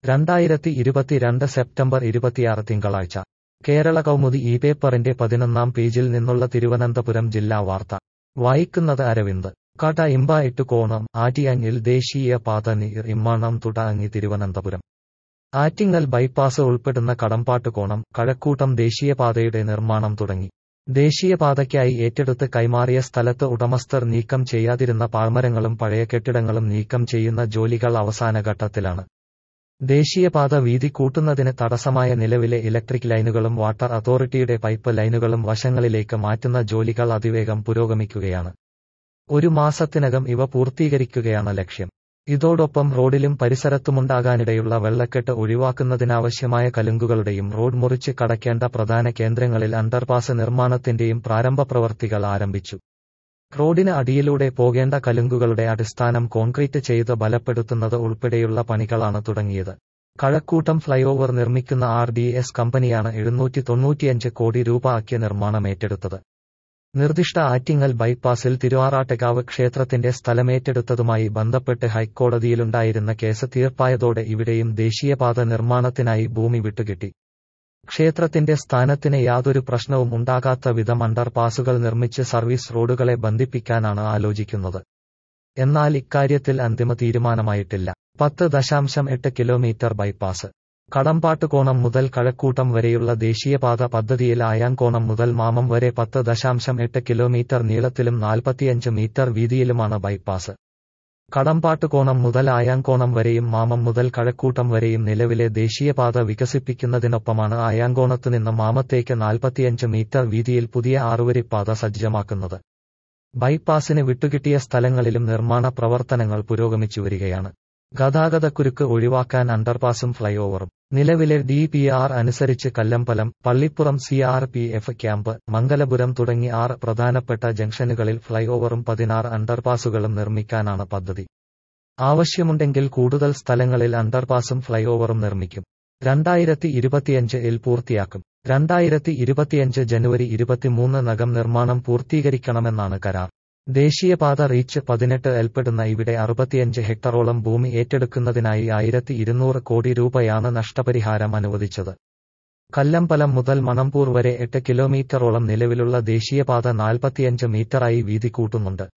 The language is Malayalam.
രണ്ടായിരത്തി ഇരുപത്തിരണ്ട് സെപ്റ്റംബർ ഇരുപത്തിയാറ് തിങ്കളാഴ്ച കേരള കൗമുദി ഈ പേപ്പറിന്റെ പതിനൊന്നാം പേജിൽ നിന്നുള്ള തിരുവനന്തപുരം ജില്ലാ വാർത്ത വായിക്കുന്നത് അരവിന്ദ് കട ഇമ്പ ഇട്ടു കോണം ആറ്റിയങ്ങിൽ ദേശീയ പാത നീർ ഇമ്മാണം തുടങ്ങി തിരുവനന്തപുരം ആറ്റിങ്ങൽ ബൈപ്പാസ് ഉൾപ്പെടുന്ന കടമ്പാട്ട് കോണം കഴക്കൂട്ടം ദേശീയപാതയുടെ നിർമ്മാണം തുടങ്ങി ദേശീയപാതയ്ക്കായി ഏറ്റെടുത്ത് കൈമാറിയ സ്ഥലത്ത് ഉടമസ്ഥർ നീക്കം ചെയ്യാതിരുന്ന പാഴ്മരങ്ങളും പഴയ കെട്ടിടങ്ങളും നീക്കം ചെയ്യുന്ന ജോലികൾ അവസാന ഘട്ടത്തിലാണ് ദേശീയപാത വീതി കൂട്ടുന്നതിന് തടസ്സമായ നിലവിലെ ഇലക്ട്രിക് ലൈനുകളും വാട്ടർ അതോറിറ്റിയുടെ പൈപ്പ് ലൈനുകളും വശങ്ങളിലേക്ക് മാറ്റുന്ന ജോലികൾ അതിവേഗം പുരോഗമിക്കുകയാണ് ഒരു മാസത്തിനകം ഇവ പൂർത്തീകരിക്കുകയാണ് ലക്ഷ്യം ഇതോടൊപ്പം റോഡിലും പരിസരത്തുമുണ്ടാകാനിടയുള്ള വെള്ളക്കെട്ട് ഒഴിവാക്കുന്നതിനാവശ്യമായ കലുങ്കുകളുടെയും റോഡ് മുറിച്ച് കടക്കേണ്ട പ്രധാന കേന്ദ്രങ്ങളിൽ അണ്ടർപാസ് നിർമ്മാണത്തിന്റെയും പ്രാരംഭ പ്രവർത്തികൾ ആരംഭിച്ചു റോഡിന് അടിയിലൂടെ പോകേണ്ട കലുങ്കുകളുടെ അടിസ്ഥാനം കോൺക്രീറ്റ് ചെയ്ത് ബലപ്പെടുത്തുന്നത് ഉൾപ്പെടെയുള്ള പണികളാണ് തുടങ്ങിയത് കഴക്കൂട്ടം ഫ്ലൈഓവർ നിർമ്മിക്കുന്ന ആർ ഡി എസ് കമ്പനിയാണ് എഴുന്നൂറ്റി തൊണ്ണൂറ്റിയഞ്ച് കോടി രൂപ ആക്കിയ നിർമ്മാണം ഏറ്റെടുത്തത് നിർദ്ദിഷ്ട ആറ്റിങ്ങൽ ബൈപ്പാസിൽ തിരുവാറാട്ടുകാവ് ക്ഷേത്രത്തിന്റെ സ്ഥലമേറ്റെടുത്തതുമായി ബന്ധപ്പെട്ട് ഹൈക്കോടതിയിലുണ്ടായിരുന്ന കേസ് തീർപ്പായതോടെ ഇവിടെയും ദേശീയപാത നിർമ്മാണത്തിനായി ഭൂമി വിട്ടുകിട്ടി ക്ഷേത്രത്തിന്റെ സ്ഥാനത്തിന് യാതൊരു പ്രശ്നവും ഉണ്ടാകാത്ത വിധം അണ്ടർപാസുകൾ നിർമ്മിച്ച് സർവീസ് റോഡുകളെ ബന്ധിപ്പിക്കാനാണ് ആലോചിക്കുന്നത് എന്നാൽ ഇക്കാര്യത്തിൽ അന്തിമ തീരുമാനമായിട്ടില്ല പത്ത് ദശാംശം എട്ട് കിലോമീറ്റർ ബൈപ്പാസ് കടമ്പാട്ടുകോണം മുതൽ കഴക്കൂട്ടം വരെയുള്ള ദേശീയപാത പദ്ധതിയിൽ ആയാങ്കോണം മുതൽ മാമം വരെ പത്ത് ദശാംശം എട്ട് കിലോമീറ്റർ നീളത്തിലും നാൽപ്പത്തിയഞ്ച് മീറ്റർ വീതിയിലുമാണ് ബൈപ്പാസ് കടമ്പാട്ടുകോണം മുതൽ ആയാങ്കോണം വരെയും മാമം മുതൽ കഴക്കൂട്ടം വരെയും നിലവിലെ ദേശീയപാത വികസിപ്പിക്കുന്നതിനൊപ്പമാണ് ആയാങ്കോണത്ത് നിന്ന് മാമത്തേക്ക് നാൽപ്പത്തിയഞ്ച് മീറ്റർ വീതിയിൽ പുതിയ ആറുവരിപ്പാത സജ്ജമാക്കുന്നത് ബൈപ്പാസിന് വിട്ടുകിട്ടിയ സ്ഥലങ്ങളിലും നിർമ്മാണ പ്രവർത്തനങ്ങൾ പുരോഗമിച്ചുവരികയാണ് ഗതാഗതക്കുരുക്ക് ഒഴിവാക്കാൻ അണ്ടർപാസും ഫ്ലൈഓവറും നിലവിലെ ഡി പി ആർ അനുസരിച്ച് Kallambalam Pallippuram C R P F camp Mangalapuram തുടങ്ങി ആറ് പ്രധാനപ്പെട്ട ജംഗ്ഷനുകളിൽ ഫ്ലൈഓവറും പതിനാറ് അണ്ടർപാസുകളും നിർമ്മിക്കാനാണ് പദ്ധതി ആവശ്യമുണ്ടെങ്കിൽ കൂടുതൽ സ്ഥലങ്ങളിൽ അണ്ടർപാസും ഫ്ലൈഓവറും നിർമ്മിക്കും രണ്ടായിരത്തി ഇരുപത്തിയഞ്ച് ഇൽ പൂർത്തിയാക്കും രണ്ടായിരത്തി ഇരുപത്തിയഞ്ച് ജനുവരി ഇരുപത്തിമൂന്ന് നകം നിർമ്മാണം പൂർത്തീകരിക്കണമെന്നാണ് കരാർ ദേശീയപാത റീച്ച് പതിനെട്ട് ഏൽപ്പെടുന്ന ഇവിടെ അറുപത്തിയഞ്ച് ഹെക്ടറോളം ഭൂമി ഏറ്റെടുക്കുന്നതിനായി ആയിരത്തി ഇരുന്നൂറ് കോടി രൂപയാണ് നഷ്ടപരിഹാരം അനുവദിച്ചത് കല്ലമ്പലം മുതൽ മണമ്പൂർ വരെ എട്ട് കിലോമീറ്ററോളം നിലവിലുള്ള ദേശീയപാത നാൽപ്പത്തിയഞ്ച് മീറ്ററായി വീതി കൂട്ടുന്നുണ്ട്